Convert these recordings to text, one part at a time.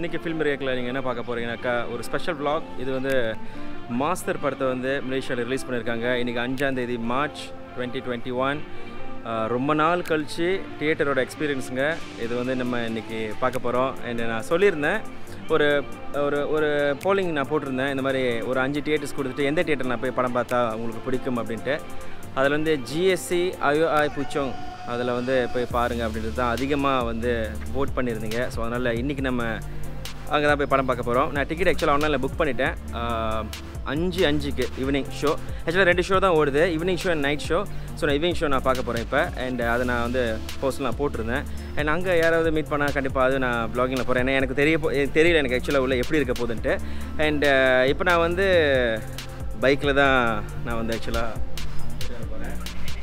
இன்றைக்கி ஃபில்ம் ரேக்கில் நீங்கள் என்ன பார்க்க போகிறீங்கனாக்கா ஒரு ஸ்பெஷல் vlog இது வந்து மாஸ்டர் படத்தை வந்து மலேசியாவில் ரிலீஸ் பண்ணியிருக்காங்க இன்றைக்கி அஞ்சாந்தேதி மார்ச் டுவெண்ட்டி டுவெண்ட்டி ஒன் ரொம்ப நாள் கழித்து தியேட்டரோட எக்ஸ்பீரியன்ஸுங்க இது வந்து நம்ம இன்றைக்கி பார்க்க போகிறோம் அண்ட் நான் சொல்லியிருந்தேன் ஒரு ஒரு ஒரு போலிங் நான் போட்டிருந்தேன் இந்த மாதிரி ஒரு அஞ்சு தியேட்டர்ஸ் கொடுத்துட்டு எந்த தியேட்டர் நான் போய் படம் பார்த்தா உங்களுக்கு பிடிக்கும் அப்படின்ட்டு அதில் வந்து ஜிஎஸ்சி ஐஓஐ புச்சோங் அதில் வந்து போய் பாருங்கள் அப்படின்றது தான் அதிகமாக வந்து vote பண்ணியிருந்தீங்க ஸோ அதனால் இன்றைக்கி நம்ம அங்கே தான் போய் படம் பார்க்க போகிறோம் நான் டிக்கெட் ஆக்சுவலாக ஆன்லைனில் புக் பண்ணிட்டேன் ஆஹ், அஞ்சு அஞ்சுக்கு ஈவினிங் ஷோ ஆக்சுவலாக ரெண்டு ஷோ தான் ஓடுது evening show and night show so நான் ஈவினிங் ஷோ நான் பார்க்க போகிறேன் இப்போ அண்ட் அதை நான் வந்து போஸ்ட் நான் போட்டிருந்தேன் அண்ட் அங்கே யாராவது மீட் பண்ணால் கண்டிப்பாக அது நான் ப்ளாகிங்கில் போகிறேன் ஏன்னா எனக்கு தெரிய போ எனக்கு தெரியல எனக்கு ஆக்சுவலாக உள்ள எப்படி இருக்க போகுதுன்ட்டு அண்ட் இப்போ நான் வந்து பைக்கில் தான் நான் வந்து ஆக்சுவலாக போகிறேன்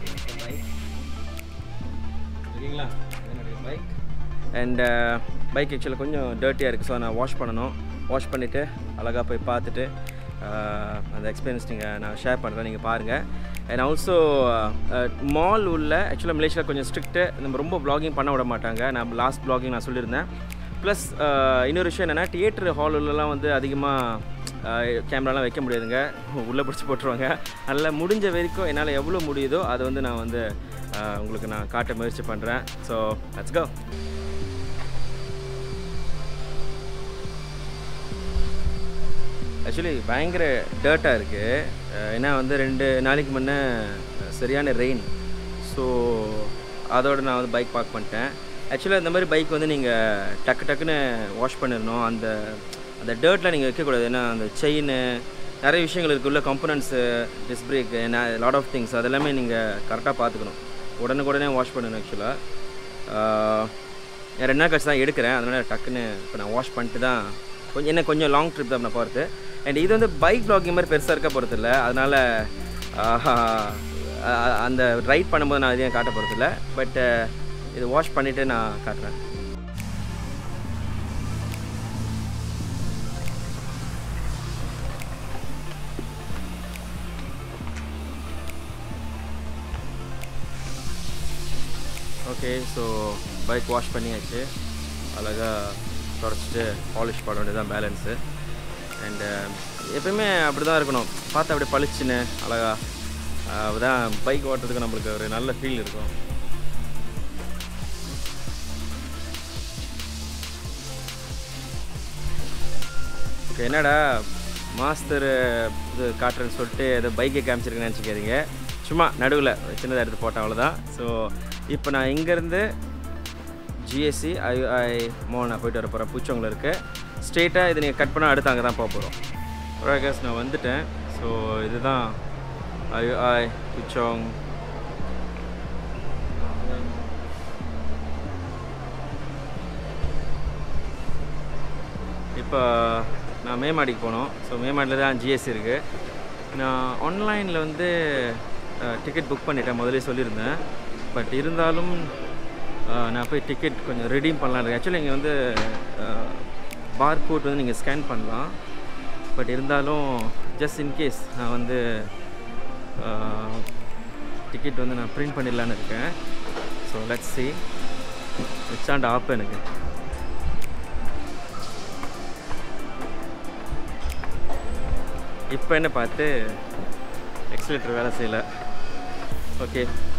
ஓகேங்களா என்னுடைய பைக் அண்ட் பைக் ஆக்சுவலாக கொஞ்சம் டர்ட்டியாக இருக்குது ஸோ நான் வாஷ் பண்ணணும் வாஷ் பண்ணிவிட்டு அழகாக போய் பார்த்துட்டு uh, அந்த எக்ஸ்பீரியன்ஸ் நீங்கள் நான் ஷேர் பண்ணுறேன் நீங்கள் பாருங்கள் அண்ட் ஆல்சோ மால் உள்ள ஆக்சுவலாக மலேசியாவில் கொஞ்சம் ஸ்ட்ரிக்ட்டு நம்ம ரொம்ப vlogging பண்ண விட மாட்டாங்க நான் லாஸ்ட் vlogging நான் சொல்லியிருந்தேன் ப்ளஸ் இன்னொரு விஷயம் என்னென்னா தியேட்டர் ஹாலுலலாம் வந்து அதிகமாக கேமராலாம் வைக்க முடியாதுங்க உள்ளே பிடிச்சி போட்டுருவாங்க அதில் முடிஞ்ச வரைக்கும் என்னால் எவ்வளோ முடியுதோ அதை வந்து நான் வந்து ஆஹ், உங்களுக்கு நான் காட்ட முயற்சி பண்ணுறேன் ஸோ லெட்ஸ் கோ ஆக்சுவலி பயங்கர டர்ட்டாக இருக்குது ஏன்னா வந்து ரெண்டு நாளைக்கு முன்னே சரியான ரெயின் ஸோ அதோட நான் வந்து பைக் பார்க் பண்ணிட்டேன் ஆக்சுவலாக இந்த மாதிரி பைக் வந்து நீங்கள் டக்கு டக்குன்னு வாஷ் பண்ணிடணும் அந்த அந்த டர்ட்டில் நீங்கள் வைக்கக்கூடாது ஏன்னா அந்த செயின் நிறைய விஷயங்கள் இருக்குள்ள components this break lot of things அதெல்லாமே நீங்கள் கரெக்டாக பார்த்துக்கணும் உடனுக்குடனே வாஷ் பண்ணணும் ஆக்சுவலாக ரெண்டு நாள் கழிச்சு தான் எடுக்கிறேன் அதனால் டக்குன்னு இப்போ நான் வாஷ் பண்ணிட்டு தான் கொஞ்சம் என்ன கொஞ்சம் லாங் ட்ரிப் தான் நான் போகிறது அண்ட் இது வந்து பைக் ப்ளாகிங் மாதிரி பெருசாக இருக்க போகிறது இல்லை அதனால் அந்த ரைட் பண்ணும்போது நான் எதையும் காட்ட போகிறது இல்லை பட் இது வாஷ் பண்ணிவிட்டு நான் காட்டுறேன் ஓகே ஸோ பைக் வாஷ் பண்ணியாச்சு அழகாக தொடச்சிட்டு பாலிஷ் பண்ண வேண்டியது தான் பேலன்ஸு அண்டு எப்பயுமே அப்படி தான் இருக்கணும் பார்த்து அப்படியே பளிச்சுன்னு அழகா அப்பதான் பைக் ஓட்டுறதுக்கு நம்மளுக்கு ஒரு நல்ல ஃபீல் இருக்கும் ஓகே என்னடா மாஸ்டர் இது காட்டுறேன்னு சொல்லிட்டு ஏதோ பைக்கை காமிச்சிருக்கேன்னு நினச்சிக்காதீங்க சும்மா நடுவில் சின்னதாக எடுத்து போட்டேன் அவ்வளோதான் ஸோ இப்போ நான் இங்கேருந்து ஜிஎஸ்சி ஐஐ மோல் நான் போயிட்டு வர போகிறேன் பூச்சவங்கில் இருக்குது ஸ்ட்ரெயிட்டாக இது நீங்கள் கட் பண்ணால் அடுத்து அங்கே தான் போக போகிறோம் ப்ராகஸ் நான் வந்துட்டேன் ஸோ இதுதான் ஐஐ பூச்சோங் இப்போ நான் மேமாடிக்கு போனோம் ஸோ மேமாடியில் தான் ஜிஎஸ்சி இருக்குது நான் ஆன்லைனில் வந்து டிக்கெட் புக் பண்ணிட்டேன் முதலே சொல்லியிருந்தேன் பட் இருந்தாலும் அஹ், நான் போய் டிக்கெட் கொஞ்சம் ரெடீம் பண்ணலாம் ஆக்சுவலி இங்கே வந்து பார் கோட் வந்து நீங்கள் ஸ்கேன் பண்ணலாம் பட் இருந்தாலும் ஜஸ்ட் இன்கேஸ் நான் வந்து டிக்கெட் வந்து நான் பிரிண்ட் பண்ணிடலான்னு இருக்கேன் ஸோ லெட்ஸ் சி வச்சாண்ட ஆப் எனக்கு இப்போ என்ன பார்த்து எக்ஸலேட்டர் வேலை செய்யலை ஓகே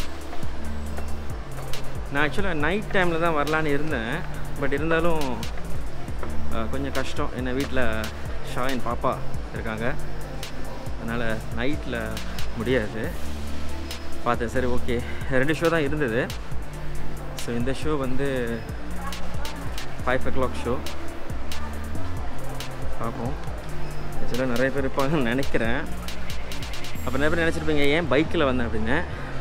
நான் ஆக்சுவலாக நைட் டைமில் தான் வரலான்னு இருந்தேன் பட் இருந்தாலும் அஹ், கொஞ்சம் கஷ்டம் என்ன வீட்டில் ஷாயின் பாப்பா இருக்காங்க அதனால் நைட்டில் முடியாது பார்த்தேன் சரி ஓகே ரெண்டு ஷோ தான் இருந்தது ஸோ இந்த ஷோ வந்து ஃபைவ் ஓ கிளாக் ஷோ பார்ப்போம் ஆக்சுவலாக நிறைய பேர் இருப்பாங்கன்னு நினைக்கிறேன் அப்போ நிறைய பேர் நினச்சிருப்பீங்க ஏன் பைக்கில் வந்தேன் அப்படின்னு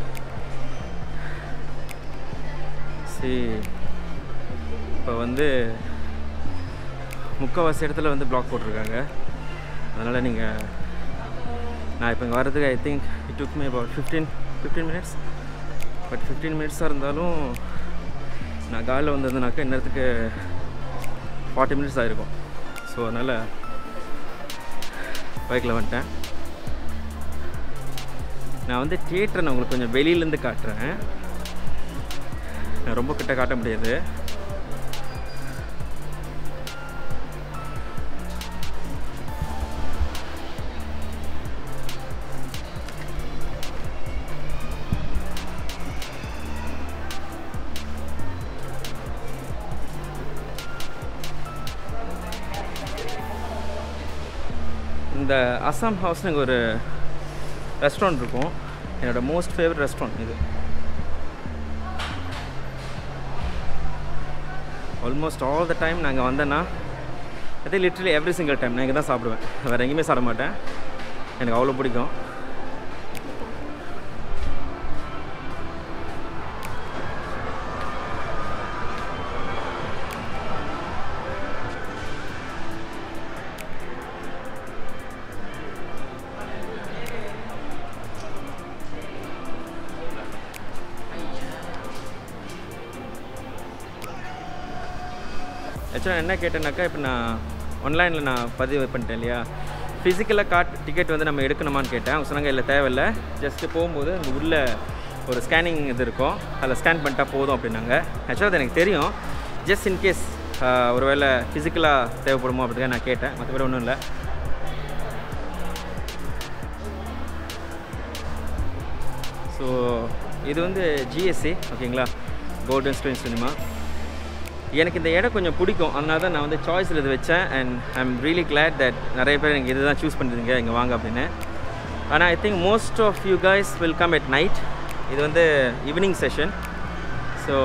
சரி இப்போ வந்து முக்கால்வாசி இடத்துல வந்து பிளாக் போட்டிருக்காங்க அதனால் நீங்கள் நான் இப்போ இங்கே வர்றதுக்கு I think it took me about fifteen fifteen minutes but fifteen மினிட்ஸாக இருந்தாலும் நான் காலையில் வந்திருந்தேனாக்கா இன்னத்துக்கு ஃபார்ட்டி மினிட்ஸ் ஆகிருக்கும் ஸோ அதனால் பைக்கில் வந்துட்டேன் நான் வந்து தியேட்டரை நான் உங்களுக்கு கொஞ்சம் வெளியிலேருந்து காட்டுறேன் நான் ரொம்ப கிட்ட காட்ட முடியாது இந்த அசாம் ஹவுஸ்னு இங்கே ஒரு ரெஸ்டாரண்ட் இருக்கும் என்னோடய மோஸ்ட் ஃபேவரட் ரெஸ்டாரண்ட் இது ஆல்மோஸ்ட் ஆல் த டைம் நாங்கள் வந்தேன்னா அதே லிட்ரலி எவ்ரி சிங்கிள் டைம் நான் இங்கே தான் சாப்பிடுவேன் வேறு எங்கேயுமே சாப்பிட மாட்டேன் எனக்கு அவ்வளோ பிடிக்கும் ஆக்சுவலாக என்ன கேட்டேன்னாக்கா இப்போ நான் ஆன்லைனில் நான் பதிவு பண்ணிட்டேன் இல்லையா ஃபிசிக்கலாக காட் டிக்கெட் வந்து நம்ம எடுக்கணுமான்னு கேட்டேன் அவங்க சொன்னாங்க இல்லை தேவையில்லை ஜஸ்ட்டு போகும்போது அங்கே உள்ள ஒரு ஸ்கேனிங் இது இருக்கும் அதில் ஸ்கேன் பண்ணிட்டா போதும் அப்படின்னாங்க ஆக்சுவலாக அது எனக்கு தெரியும் ஜஸ்ட் இன்கேஸ் ஒருவேளை ஃபிசிக்கலாக தேவைப்படுமோ அப்படிதான் நான் கேட்டேன் மற்றபடி ஒன்றும் இல்லை ஸோ இது வந்து ஜிஎஸ்சி ஓகேங்களா கோல்டன் ஸ்டோன் சினிமா எனக்கு இந்த இடம் கொஞ்சம் பிடிக்கும் அதனால தான் நான் வந்து சாய்ஸில் இது வச்சேன் and I am really glad that நிறைய பேர் எனக்கு இதுதான் சூஸ் பண்ணிருந்தீங்க இங்கே வாங்க அப்படின்னு ஆனால் I think most of you guys will come at night இது வந்து ஈவினிங் செஷன் ஸோ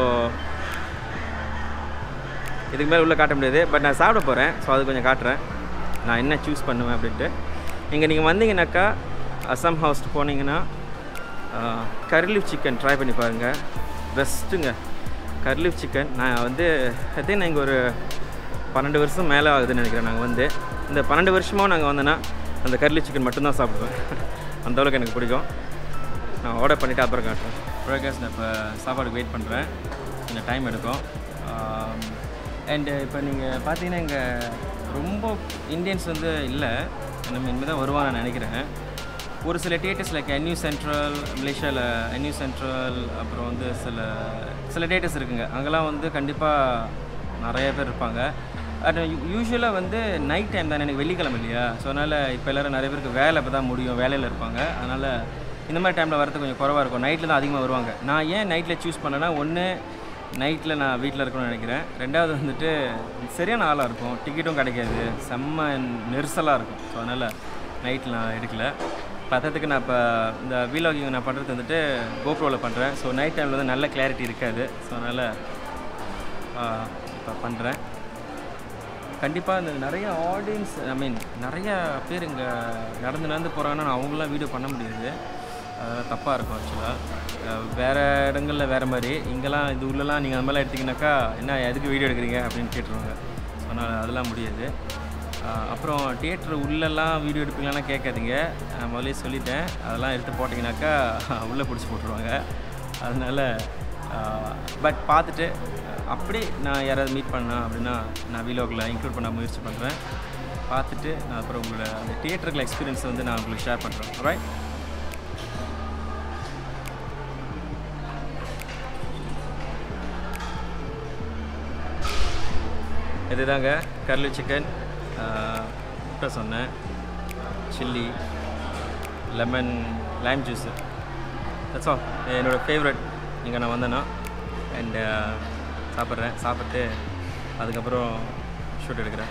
இதுக்கு மேலே உள்ளே காட்ட முடியாது பட் நான் சாப்பிட போகிறேன் ஸோ அது கொஞ்சம் காட்டுறேன் நான் என்ன சூஸ் பண்ணுவேன் அப்படின்ட்டு இங்கே நீங்கள் வந்தீங்கன்னாக்கா அசாம் ஹவுஸ் போனீங்கன்னா கர்லீவ் சிக்கன் ட்ரை பண்ணி பாருங்கள் பெஸ்ட்டுங்க கர்லீவ் சிக்கன் நான் வந்து ஐ திங்க் நான் இங்கே ஒரு பன்னெண்டு வருஷம் மேலே ஆகுதுன்னு நினைக்கிறேன் நாங்கள் வந்து இந்த பன்னெண்டு வருஷமாக நாங்கள் வந்தோன்னா அந்த கர்லீவ் சிக்கன் மட்டும்தான் சாப்பிடுவேன் அந்தளவுக்கு எனக்கு பிடிக்கும் நான் ஆர்டர் பண்ணிவிட்டு அப்புறம் காட்டுறேன் ப்ரோகேஸ் நான் இப்போ சாப்பாடுக்கு வெயிட் பண்ணுறேன் கொஞ்சம் டைம் எடுக்கும் அண்டு இப்போ நீங்கள் பார்த்தீங்கன்னா இங்கே ரொம்ப இந்தியன்ஸ் வந்து இல்லை நம்ம இனிமேல் தான் வருவான்னு நான் நினைக்கிறேன் ஒரு சில தியேட்டர்ஸ் லைக் என்யூ சென்ட்ரல் மலேசியாவில் என்யூ சென்ட்ரல் அப்புறம் வந்து சில சில தியேட்டர்ஸ் இருக்குங்க அங்கெல்லாம் வந்து கண்டிப்பாக நிறைய பேர் இருப்பாங்க பட் யூஸ்வலாக வந்து நைட் டைம் தானே எனக்கு வெள்ளிக்கிழமை இல்லையா ஸோ அதனால் இப்போ எல்லோரும் நிறைய பேருக்கு வேலை இப்போ தான் முடியும் வேலையில் இருப்பாங்க அதனால் இந்த மாதிரி டைமில் வரது கொஞ்சம் குறவாக இருக்கும் நைட்டில் தான் அதிகமாக வருவாங்க நான் ஏன் நைட்டில் சூஸ் பண்ணேன்னா ஒன்று நைட்டில் நான் வீட்டில் இருக்கணும்னு நினைக்கிறேன் ரெண்டாவது வந்துட்டு சரியான ஆளாக இருக்கும் டிக்கெட்டும் கிடைக்காது செம்ம நெரிசலாக இருக்கும் ஸோ அதனால் நைட்டில் நான் எடுக்கல பத்தத்துக்கு நான் இப்போ இந்த வீலாகிங் நான் பண்ணுறது வந்துட்டு கோப்ரோவில் பண்ணுறேன் ஸோ நைட் டைமில் வந்து நல்ல கிளாரிட்டி இருக்காது ஸோ அதனால் இப்போ பண்ணுறேன் கண்டிப்பாக இந்த நிறைய ஆடியன்ஸ் ஐ மீன் நிறைய பேர் இங்கே நடந்து நடந்து போகிறாங்கன்னா அவங்களாம் வீடியோ பண்ண முடியாது அதெல்லாம் தப்பாக இருக்கும் ஆக்சுவலாக வேறு இடங்களில் வேறு மாதிரி இங்கெல்லாம் இது உள்ளலாம் நீங்கள் அந்த மாதிரிலாம் எடுத்திங்கனாக்கா என்ன எதுக்கு வீடியோ எடுக்கிறீங்க அப்படின்னு கேட்டுருவாங்க ஸோ அதனால் அதெல்லாம் முடியாது அப்புறம் தியேட்டர் உள்ளெல்லாம் வீடியோ எடுப்பீங்களான்னா கேட்காதீங்க நான் முதலே சொல்லிட்டேன் அதெல்லாம் எடுத்து போட்டிங்கனாக்கா உள்ளே பிடிச்சி போட்டுருவாங்க அதனால் பட் பார்த்துட்டு அப்படி நான் யாராவது மீட் பண்ணேன் அப்படின்னா நான் வீலோகில் இன்க்ளூட் பண்ண முயற்சி பண்ணுறேன் பார்த்துட்டு நான் அப்புறம் உங்களோட அந்த தியேட்டருக்குள்ள எக்ஸ்பீரியன்ஸ் வந்து நான் உங்களுக்கு ஷேர் பண்ணுறேன் ரைட் இதுதாங்க கர்லி சிக்கன் முட்டை சொன்னேன் chilli lemon lime juice that's all என்னோடய ஃபேவரட் இங்கே நான் வந்தேன்னா அண்டு சாப்பிட்றேன் சாப்பிட்டு அதுக்கப்புறம் ஷூட் எடுக்கிறேன்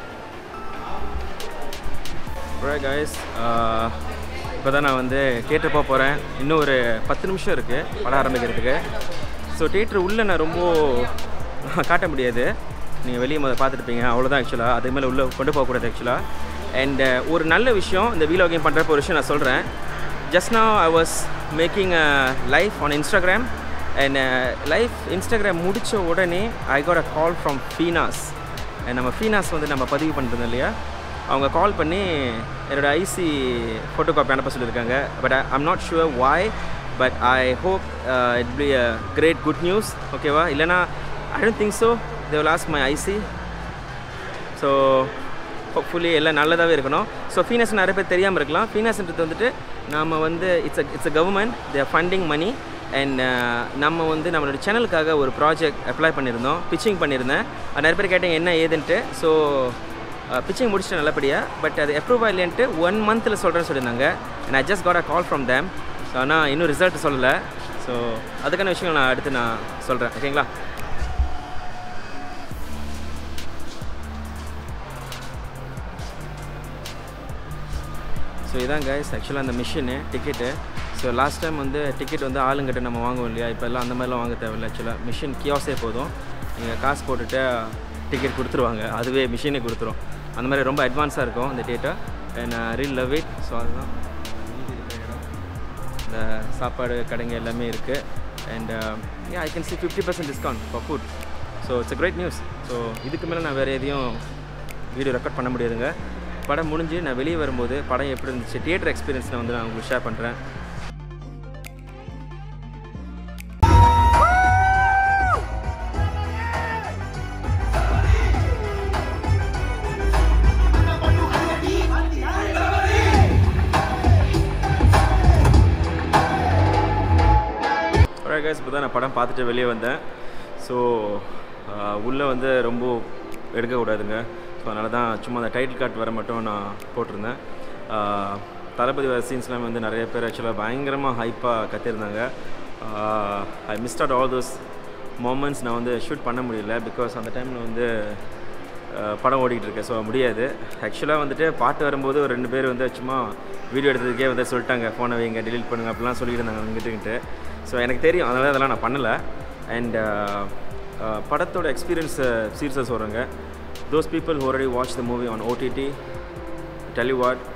கைஸ் இப்போ தான் நான் வந்து தியேட்டர் போக போகிறேன் இன்னும் ஒரு பத்து நிமிஷம் இருக்குது படம் ஆரம்பிக்கிறதுக்கு ஸோ தியேட்டர் உள்ளே நான் ரொம்ப காட்ட முடியாது நீங்கள் வெளியே முதல்ல பார்த்துருப்பீங்க அவ்வளோதான் ஆக்சுவலாக அதே மேலே உள்ளே கொண்டு போகக்கூடாது ஆக்சுவலாக அண்ட் ஒரு நல்ல விஷயம் இந்த வீலாகிங் பண்ணுறப்ப ஒரு விஷயம் நான் சொல்கிறேன் just now I was making a life on Instagram and life Instagram முடித்த உடனே I got a call from ஃபீனாஸ் நம்ம ஃபீனாஸ் வந்து நம்ம பதிவு பண்ணுறது இல்லையா அவங்க கால் பண்ணி என்னோடய ஐசி ஃபோட்டோ காப்பி அனுப்ப சொல்லியிருக்காங்க but I'm not sure why but I hope it be a great good news ஓகேவா இல்லைனா I don't think so they will ask my IC so hopefully எல்லாம் நல்லதாகவே இருக்கணும் ஸோ ஃபீனஸ் நிறைய பேர் தெரியாமல் இருக்கலாம் ஃபீனஸ்ன்றது வந்துட்டு நாம் வந்து it's it's a government their funding money and நம்ம வந்து நம்மளோட சேனலுக்காக ஒரு ப்ராஜெக்ட் அப்ளை பண்ணியிருந்தோம் பிச்சிங் பண்ணியிருந்தேன் அது நிறைய பேர் கேட்டேன் என்ன ஏதுன்ட்டு ஸோ பிச்சிங் முடிச்சுட்டு நல்லபடியாக பட் அது அப்ரூவ் இல்லைன்ட்டு ஒன் மந்தில் சொல்கிறேன்னு சொல்லியிருந்தாங்க and I just got a call from them so ஆனால் இன்னும் ரிசல்ட் சொல்லலை ஸோ அதுக்கான விஷயங்கள் நான் அடுத்து நான் சொல்கிறேன் ஓகேங்களா ஸோ இதான் கைஸ் ஆக்சுவலாக அந்த machine ticket so last time வந்து டிக்கெட் வந்து ஆளுங்கிட்ட நம்ம வாங்குவோம் இல்லையா இப்போ எல்லாம் அந்த மாதிரிலாம் வாங்க தேவையில்ல ஆக்சுவலாக மிஷின் கியாஸே போதும் நீங்கள் காசு போட்டுட்டு டிக்கெட் கொடுத்துருவாங்க அதுவே மிஷினே கொடுத்துரும் அந்த மாதிரி ரொம்ப அட்வான்ஸாக இருக்கும் அந்த theatre and real love it so அதுதான் மீதி இருக்கிற இடம். இந்த சாப்பாடு கடைங்க எல்லாமே இருக்குது and I can see fifty percent discount for food so it's a great news so இதுக்கு மேலே நான் வேறு எதையும் வீடியோ ரெக்கார்ட் பண்ண முடியாதுங்க படம் முடிஞ்சு நான் வெளியே வரும்போது படம் எப்படி இருந்துச்சு தியேட்டர் எக்ஸ்பீரியன்ஸ் நான் வந்து நான் உங்களுக்கு ஷேர் பண்ணுறேன் Alright guys இப்போ தான் நான் படம் பார்த்துட்டு வெளியே வந்தேன் ஸோ உள்ளே வந்து ரொம்ப எடுக்கக்கூடாதுங்க ஸோ அதனால தான் சும்மா அந்த டைட்டில் கார்ட் வர மட்டும் நான் போட்டிருந்தேன் ஆஹ், தளபதி வர சீன்ஸ்லாம் வந்து நிறைய பேர் ஆக்சுவலாக பயங்கரமாக ஹைப்பாக கத்திருந்தாங்க I missed out all those moments நான் வந்து ஷூட் பண்ண முடியல பிகாஸ் அந்த டைமில் வந்து அஹ், படம் ஓடிக்கிட்டு இருக்கு ஸோ முடியாது ஆக்சுவலாக வந்துட்டு பாட்டு வரும்போது ஒரு ரெண்டு பேர் வந்து சும்மா வீடியோ எடுத்ததுக்கே வந்து சொல்லிட்டாங்க ஃபோனை வைங்க delete பண்ணுங்க அப்படிலாம் சொல்லிட்டு இருந்தாங்க அங்கிட்டுக்கிட்டு ஸோ எனக்கு தெரியும் அதனால அதெல்லாம் நான் பண்ணலை அண்ட் படத்தோட எக்ஸ்பீரியன்ஸை சீரியஸாக சொல்கிறேங்க those people already watch the movie on OTT tell you what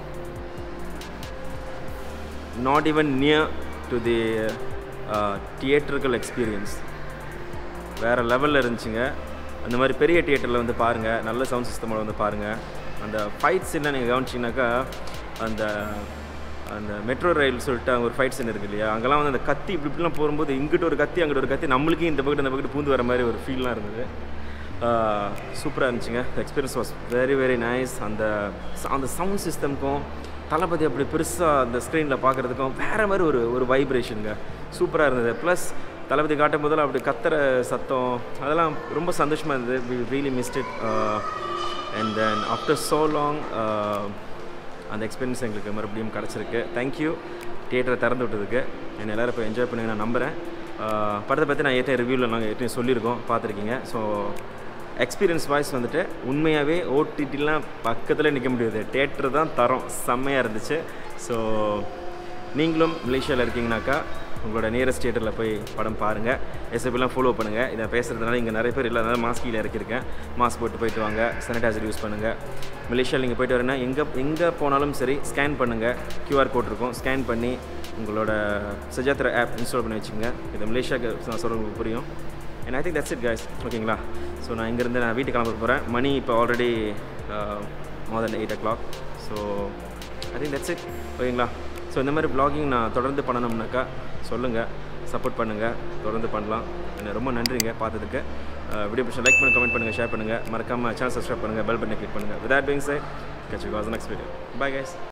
not even near to the uh, theatrical experience வேறு லெவலில் இருந்துச்சுங்க அந்த மாதிரி பெரிய தியேட்டரில் வந்து பாருங்கள் நல்ல சவுண்ட் சிஸ்டமோட வந்து பாருங்கள் அந்த ஃபைட் சீன்லாம் நீங்கள் கவனிச்சிங்கனாக்கா அந்த அந்த மெட்ரோ ரயில் சொல்லிட்டு அங்க ஒரு ஃபைட் சீன் இருக்கு இல்லையா அங்கெல்லாம் வந்து அந்த கத்தி இப்படி இப்படிலாம் போகும்போது இங்கிட்ட ஒரு கத்தி அங்கிட்ட ஒரு கத்தி நம்மளுக்கே இந்த பக்கத்து அந்த பக்கத்து பூந்து வர மாதிரி ஒரு ஃபீல்லாம் இருந்தது சூப்பராக இருந்துச்சுங்க experience was very very nice அந்த அந்த சவுண்ட் சிஸ்டம்க்கும் தளபதி அப்படி பெருசாக அந்த ஸ்க்ரீனில் பார்க்குறதுக்கும் வேறு மாதிரி ஒரு ஒரு வைப்ரேஷனுங்க சூப்பராக இருந்தது ப்ளஸ் தளபதி காட்டும் போதெல்லாம் அப்படி கத்துற சத்தம் அதெல்லாம் ரொம்ப சந்தோஷமாக இருந்தது we really missed it and then after so long அந்த எக்ஸ்பீரியன்ஸ் எங்களுக்கு மறுபடியும் கிடச்சிருக்கு தேங்க்யூ தியேட்டரை திறந்து விட்டதுக்கு என்ன எல்லோரும் இப்போ என்ஜாய் பண்ணுங்க நான் நம்புகிறேன் ஆஹ் படத்தை பற்றி நான் ஏற்கனவே ரிவ்யூவில் நாங்கள் ஏற்கனவே சொல்லியிருக்கோம் பார்த்துருக்கீங்க ஸோ எக்ஸ்பீரியன்ஸ் வாய்ஸ் வந்துட்டு உண்மையாகவே ஓடிடிலாம் பக்கத்தில் நிற்க முடியாது தேட்டர் தான் தரம் செம்மையாக இருந்துச்சு ஸோ நீங்களும் மலேசியாவில் இருக்கீங்கனாக்கா உங்களோட நியரஸ்ட் தியேட்டரில் போய் படம் பாருங்கள் எஸ்எப்பிலாம் ஃபாலோ பண்ணுங்கள் இதை பேசுகிறதுனால இங்கே நிறைய பேர் இல்லாதனால மாஸ்க் கீழே இறக்கியிருக்கேன் மாஸ்க் போட்டு போயிட்டு வாங்க சானிடைசர் யூஸ் பண்ணுங்கள் மலேசியாவில் நீங்கள் போயிட்டு வரேன்னா எங்கே எங்கே போனாலும் சரி ஸ்கேன் பண்ணுங்கள் கியூஆர் கோட் இருக்கும் ஸ்கேன் பண்ணி உங்களோட சஜாத்ரா ஆப் இன்ஸ்டால் பண்ணி வச்சுங்க இது மலேசியாவுக்கு நான் சொல்கிறது உங்களுக்கு புரியும் and I think that's it guys ஓகேங்களா ஸோ நான் இங்கேருந்து நான் வீட்டுக்கு கிளம்ப போகிறேன் மணி இப்போ already more than eight o'clock so I think that's it ஓகேங்களா ஸோ இந்த மாதிரி vlogging நான் தொடர்ந்து பண்ணணும்னாக்கா சொல்லுங்கள் சப்போர்ட் பண்ணுங்கள் தொடர்ந்து பண்ணலாம் எனக்கு ரொம்ப நன்றிங்க பார்த்ததுக்கு வீடியோ பிடிச்ச லைக் பண்ணி கமெண்ட் பண்ணுங்கள் ஷேர் பண்ணுங்கள் மறக்காமல் சேனல் சப்ஸ்கிரைப் பண்ணுங்கள் பெல் பட்டனை கிளிக் பண்ணுங்கள் with that being said catch you guys in the next video bye guys